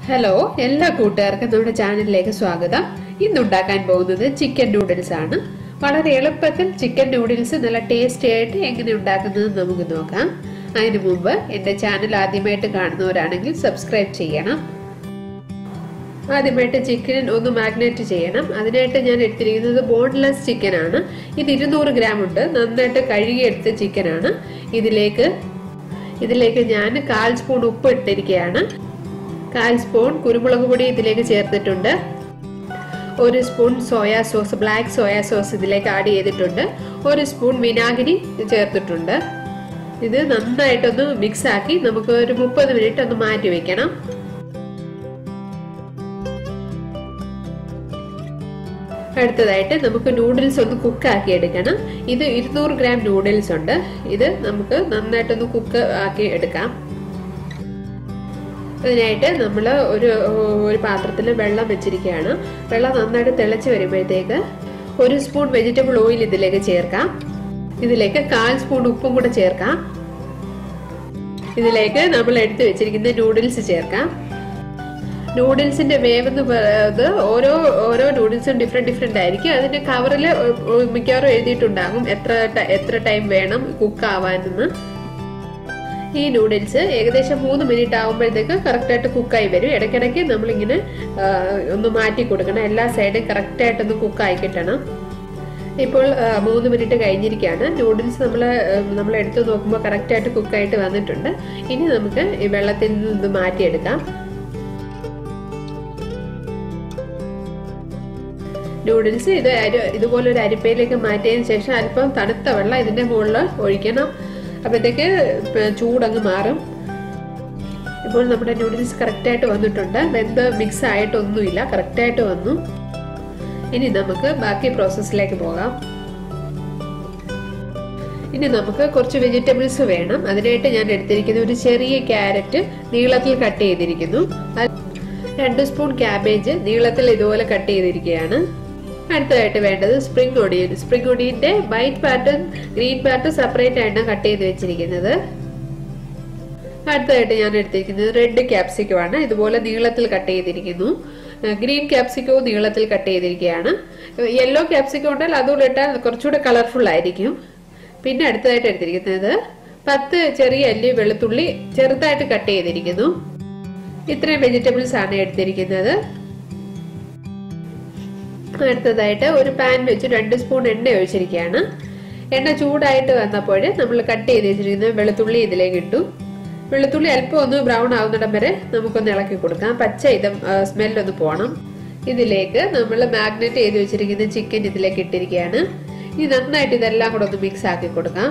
hello എല്ലാ കൂട്ടുകാർക്കും നമ്മുടെ ചാനലിലേക്ക് സ്വാഗതം ഇന്ന് ഉണ്ടാക്കാൻ പോകുന്നത് ചിക്കൻ നൂഡിൽസ് ആണ് വളരെ എളുപ്പത്തിൽ ചിക്കൻ നൂഡിൽസ് നല്ല ടേസ്റ്റി ആയിട്ട് എങ്ങനെ ഉണ്ടാക്കുന്നത് നമുക്ക് നോക്കാം അതിനു മുമ്പ് എൻ്റെ ചാനൽ ആദ്യമായിട്ട് കാണുന്നവരാണെങ്കിൽ സബ്സ്ക്രൈബ് ചെയ്യണം ആദ്യമായിട്ട് ചിക്കൻ ഒന്ന് മാഗ്നേറ്റ് ചെയ്യണം അതിനായിട്ട് ഞാൻ എടുത്തിരിക്കുന്നത് ബോൺലെസ് ചിക്കൻ ആണ് ഇത് ഇരുന്നൂറ് ഗ്രാം ഉണ്ട് നന്നായിട്ട് കഴുകിയെടുത്ത ചിക്കൻ ആണ് ഇതിലേക്ക് ഇതിലേക്ക് ഞാൻ കാൽ സ്പൂൺ ഉപ്പ് ഇട്ടിരിക്കുകയാണ് കാൽ സ്പൂൺ കുരുമുളക് പൊടി ഇതിലേക്ക് ചേർത്തിട്ടുണ്ട് ഒരു spoon soya sauce black soya sauce ഇതിലേക്ക് ആഡ് ചെയ്തിട്ടുണ്ട് ഒരു സ്പൂൺ വിനാഗിരി ചേർത്തിട്ടുണ്ട് ഇത് നന്നായിട്ടൊന്ന് മിക്സ് ആക്കി നമുക്ക് ഒരു മുപ്പത് മിനിറ്റ് ഒന്ന് മാറ്റി വെക്കണം അടുത്തതായിട്ട് നമുക്ക് നൂഡിൽസ് ഒന്ന് കുക്ക് ആക്കി എടുക്കണം ഇത് ഇരുന്നൂറ് ഗ്രാം നൂഡിൽസ് ഉണ്ട് ഇത് നമുക്ക് നന്നായിട്ടൊന്ന് കുക്ക് ആക്കി എടുക്കാം അതിനായിട്ട് നമ്മൾ ഒരു ഒരു പാത്രത്തിൽ വെള്ളം വെച്ചിരിക്കുകയാണ് വെള്ളം നന്നായിട്ട് തിളച്ച് വരുമ്പോഴത്തേക്ക് ഒരു സ്പൂൺ വെജിറ്റബിൾ ഓയിൽ ഇതിലേക്ക് ചേർക്കാം ഇതിലേക്ക് കാൽ സ്പൂൺ ഉപ്പും കൂടെ ചേർക്കാം ഇതിലേക്ക് നമ്മൾ എടുത്തു വെച്ചിരിക്കുന്ന നൂഡിൽസ് ചേർക്കാം നൂഡിൽസിന്റെ വേവ് എന്ന് പറയുന്നത് ഓരോ ഓരോ നൂഡിൽസും ഡിഫറെന്റ് ഡിഫറെന്റ് ആയിരിക്കും അതിന്റെ കവറിൽ മിക്കവാറും എഴുതിയിട്ടുണ്ടാകും എത്ര എത്ര ടൈം വേണം കുക്ക് ആവാനെന്ന് ഈ നൂഡിൽസ് ഏകദേശം മൂന്ന് മിനിറ്റ് ആകുമ്പോഴത്തേക്ക് കറക്റ്റായിട്ട് കുക്കായി വരും ഇടയ്ക്കിടയ്ക്ക് നമ്മളിങ്ങനെ ഒന്ന് മാറ്റി കൊടുക്കണം എല്ലാ സൈഡും കറക്റ്റായിട്ടൊന്ന് കുക്കായി കിട്ടണം ഇപ്പോൾ മൂന്ന് മിനിറ്റ് കഴിഞ്ഞിരിക്കുകയാണ് നൂഡിൽസ് നമ്മൾ നമ്മൾ എടുത്തു നോക്കുമ്പോൾ കറക്റ്റായിട്ട് കുക്കായിട്ട് വന്നിട്ടുണ്ട് ഇനി നമുക്ക് ഈ വെള്ളത്തിൽ നിന്ന് മാറ്റിയെടുക്കാം നൂഡിൽസ് ഇത് അരി ഇതുപോലെ ഒരു അരിപ്പയിലേക്ക് മാറ്റിയതിന് ശേഷം അല്പം തണുത്ത വെള്ളം ഇതിന്റെ മുകളിൽ ഒഴിക്കണം അപ്പോഴത്തേക്ക് ചൂടങ്ങ് മാറും ഇപ്പോൾ നമ്മുടെ നൂഡിൽസ് കറക്റ്റായിട്ട് വന്നിട്ടുണ്ട് വെന്ത് മിക്സ് ആയിട്ടൊന്നുമില്ല കറക്റ്റായിട്ട് വന്നു ഇനി നമുക്ക് ബാക്കി പ്രോസസ്സിലേക്ക് പോകാം ഇനി നമുക്ക് കുറച്ച് വെജിറ്റബിൾസ് വേണം അതിനായിട്ട് ഞാൻ എടുത്തിരിക്കുന്ന ഒരു ചെറിയ ക്യാരറ്റ് നീളത്തിൽ കട്ട് ചെയ്തിരിക്കുന്നു രണ്ട് സ്പൂൺ ക്യാബേജ് നീളത്തിൽ ഇതുപോലെ കട്ട് ചെയ്തിരിക്കുകയാണ് അടുത്തതായിട്ട് വേണ്ടത് സ്പ്രിംഗ് ഒണിയൻ സ്പ്രിംഗ് ഒണിയന്റെ വൈറ്റ് പാർട്ടും ഗ്രീൻ പാർട്ടും സെപ്പറേറ്റ് ആയിട്ടാണ് കട്ട് ചെയ്ത് വെച്ചിരിക്കുന്നത് അടുത്തതായിട്ട് ഞാൻ എടുത്തിരിക്കുന്നത് റെഡ് ക്യാപ്സിക്കോ ആണ് ഇതുപോലെ നീളത്തിൽ കട്ട് ചെയ്തിരിക്കുന്നു ഗ്രീൻ ക്യാപ്സിക്കോ നീളത്തിൽ കട്ട് ചെയ്തിരിക്കുകയാണ് യെല്ലോ ക്യാപ്സിക്കോ ഉണ്ടെങ്കിൽ അതുകൂടെ ഇട്ടാൽ കുറച്ചുകൂടെ കളർഫുൾ ആയിരിക്കും പിന്നെ അടുത്തതായിട്ട് എടുത്തിരിക്കുന്നത് പത്ത് ചെറിയ അല്ലി വെളുത്തുള്ളി ചെറുതായിട്ട് കട്ട് ചെയ്തിരിക്കുന്നു ഇത്രയും വെജിറ്റബിൾസ് ആണ് എടുത്തിരിക്കുന്നത് അടുത്തതായിട്ട് ഒരു പാൻ വെച്ച് രണ്ട് സ്പൂൺ എണ്ണ ഒഴിച്ചിരിക്കുകയാണ് എണ്ണ ചൂടായിട്ട് വന്നപ്പോൾ നമ്മൾ കട്ട് ചെയ്ത് വെച്ചിരിക്കുന്ന വെളുത്തുള്ളി ഇതിലേക്ക് ഇട്ടു വെളുത്തുള്ളി അല്പം ഒന്ന് ബ്രൗൺ ആവുന്നിടം വരെ നമുക്കൊന്ന് ഇളക്കി കൊടുക്കാം പച്ച ഇത് സ്മെല്ലൊന്ന് പോകണം ഇതിലേക്ക് നമ്മൾ മാഗ്നറ്റ് ചെയ്ത് വെച്ചിരിക്കുന്ന ചിക്കൻ ഇതിലേക്ക് ഇട്ടിരിക്കുകയാണ് ഇനി നന്നായിട്ട് ഇതെല്ലാം കൂടെ ഒന്ന് മിക്സ് ആക്കി കൊടുക്കാം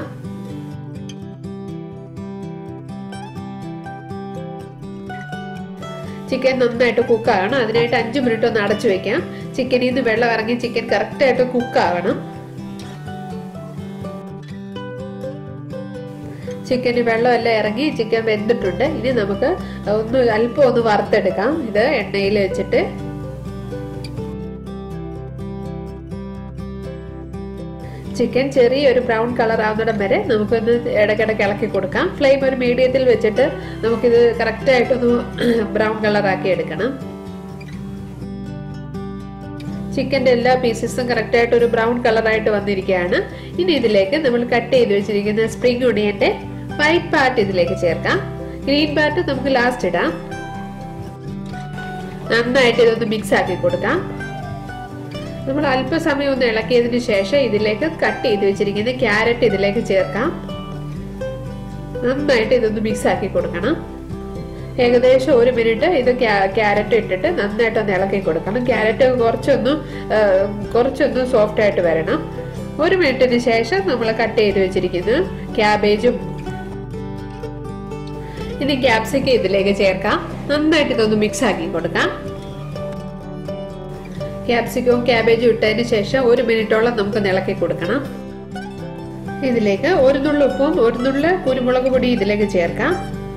ചിക്കൻ നന്നായിട്ട് കുക്കാകണം അതിനായിട്ട് അഞ്ചു മിനിറ്റ് ഒന്ന് അടച്ചു വെക്കാം ചിക്കനിൽ നിന്ന് വെള്ളം ഇറങ്ങി ചിക്കൻ കറക്റ്റ് ആയിട്ട് കുക്കാകണം ചിക്കന് വെള്ളമെല്ലാം ഇറങ്ങി ചിക്കൻ വെന്തിട്ടുണ്ട് ഇനി നമുക്ക് ഒന്ന് അല്പം ഒന്ന് വറുത്തെടുക്കാം ഇത് എണ്ണയിൽ വെച്ചിട്ട് ചിക്കൻ ചെറിയൊരു ബ്രൗൺ കളർ ആവുന്നിടം വരെ നമുക്കൊന്ന് ഇടയ്ക്കിടയ്ക്ക് ഇളക്കി കൊടുക്കാം ഫ്ലെയിം ഒരു മീഡിയത്തിൽ വെച്ചിട്ട് നമുക്കിത് കറക്റ്റായിട്ടൊന്ന് ബ്രൗൺ കളറാക്കി എടുക്കണം ചിക്കൻ്റെ എല്ലാ പീസസും കറക്റ്റായിട്ട് ഒരു ബ്രൗൺ കളറായിട്ട് വന്നിരിക്കുകയാണ് ഇനി ഇതിലേക്ക് നമ്മൾ കട്ട് ചെയ്ത് വെച്ചിരിക്കുന്ന സ്പ്രിംഗ് ഒണിയന്റെ വൈറ്റ് പാർട്ട് ഇതിലേക്ക് ചേർക്കാം ഗ്രീൻ പാർട്ട് നമുക്ക് ലാസ്റ്റ് ഇടാം നന്നായിട്ട് ഇതൊന്ന് മിക്സ് ആക്കി കൊടുക്കാം നമ്മൾ അല്പസമയം ഒന്ന് ഇളക്കിയതിന് ശേഷം ഇതിലേക്ക് കട്ട് ചെയ്ത് വെച്ചിരിക്കുന്ന ക്യാരറ്റ് ഇതിലേക്ക് ചേർക്കാം നന്നായിട്ട് ഇതൊന്ന് മിക്സ് ആക്കി കൊടുക്കണം ഏകദേശം ഒരു മിനിറ്റ് ഇത് ക്യാരറ്റ് ഇട്ടിട്ട് നന്നായിട്ട് ഒന്ന് ഇളക്കി കൊടുക്കണം ക്യാരറ്റ് കുറച്ചൊന്ന് കുറച്ചൊന്ന് സോഫ്റ്റ് ആയിട്ട് വരണം ഒരു മിനിറ്റിന് ശേഷം നമ്മൾ കട്ട് ചെയ്ത് വെച്ചിരിക്കുന്ന ക്യാബേജും ഇനി ക്യാപ്സിക്കം ഇതിലേക്ക് ചേർക്കാം നന്നായിട്ട് ഇതൊന്ന് മിക്സ് ആക്കി കൊടുക്കാം ക്യാപ്സിക്കവും ക്യാബേജും ഇട്ടതിന് ശേഷം ഒരു മിനിറ്റോളം നമുക്ക് ഇളക്കി കൊടുക്കണം ഇതിലേക്ക് ഒരു നുള്ളു ഉപ്പും ഒരു നുള്ളു കുരുമുളക് പൊടി ഇതിലേക്ക് ചേർക്കാം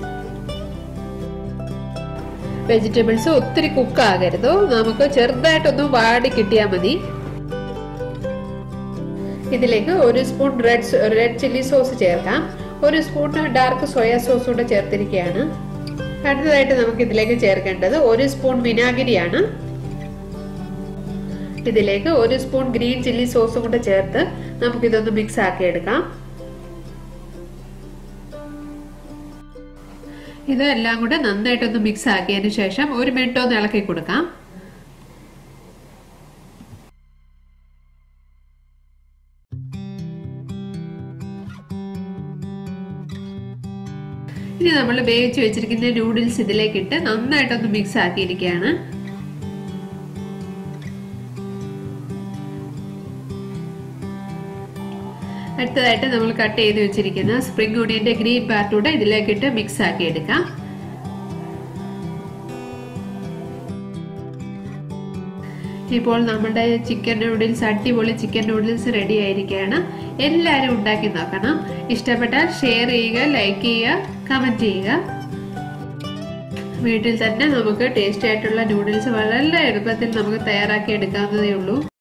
വെജിറ്റബിൾസ് ഒത്തിരി കുക്ക് ആകരുത് നമുക്ക് ചെറുതായിട്ടൊന്ന് വാടി കിട്ടിയാൽ മതി ഇതിലേക്ക് ഒരു spoon red red chilli sauce ചേർക്കാം ഒരു സ്പൂൺ ഡാർക്ക് സോയാ സോസ് കൂടെ ചേർത്തിരിക്കുകയാണ് അടുത്തതായിട്ട് നമുക്ക് ഇതിലേക്ക് ചേർക്കേണ്ടത് ഒരു സ്പൂൺ വിനാഗിരിയാണ് ഇതിലേക്ക് ഒരു സ്പൂൺ ഗ്രീൻ ചില്ലി സോസും കൂടെ ചേർത്ത് നമുക്കിതൊന്ന് മിക്സ് ആക്കി എടുക്കാം ഇതെല്ലാം കൂടെ നന്നായിട്ടൊന്ന് മിക്സ് ആക്കിയതിന് ശേഷം ഒരു മിനിറ്റ് ഒന്ന് ഇളക്കി കൊടുക്കാം ഇനി നമ്മൾ വേവിച്ച് വെച്ചിരിക്കുന്ന നൂഡിൽസ് ഇതിലേക്ക് ഇട്ട് നന്നായിട്ടൊന്ന് മിക്സ് ആക്കിയിരിക്കുകയാണ് അടുത്തതായിട്ട് നമ്മൾ കട്ട് ചെയ്ത് വെച്ചിരിക്കുന്ന സ്പ്രിംഗ് ഓണിയന്റെ ഗ്രീൻ പാർട്ടൂടെ ഇതിലേക്കിട്ട് മിക്സ് ആക്കി എടുക്കാം ഇപ്പോൾ നമ്മുടെ ചിക്കൻ നൂഡിൽസ് അടിപൊളി ചിക്കൻ നൂഡിൽസ് റെഡി ആയിരിക്കുകയാണ് എല്ലാവരും ഉണ്ടാക്കി നോക്കണം ഇഷ്ടപ്പെട്ടാൽ ഷെയർ ചെയ്യുക ലൈക്ക് ചെയ്യുക കമന്റ് ചെയ്യുക വീട്ടിൽ തന്നെ നമുക്ക് ടേസ്റ്റി ആയിട്ടുള്ള നൂഡിൽസ് വളരെ എളുപ്പത്തിൽ നമുക്ക് തയ്യാറാക്കി എടുക്കാവുന്നതേ ഉള്ളൂ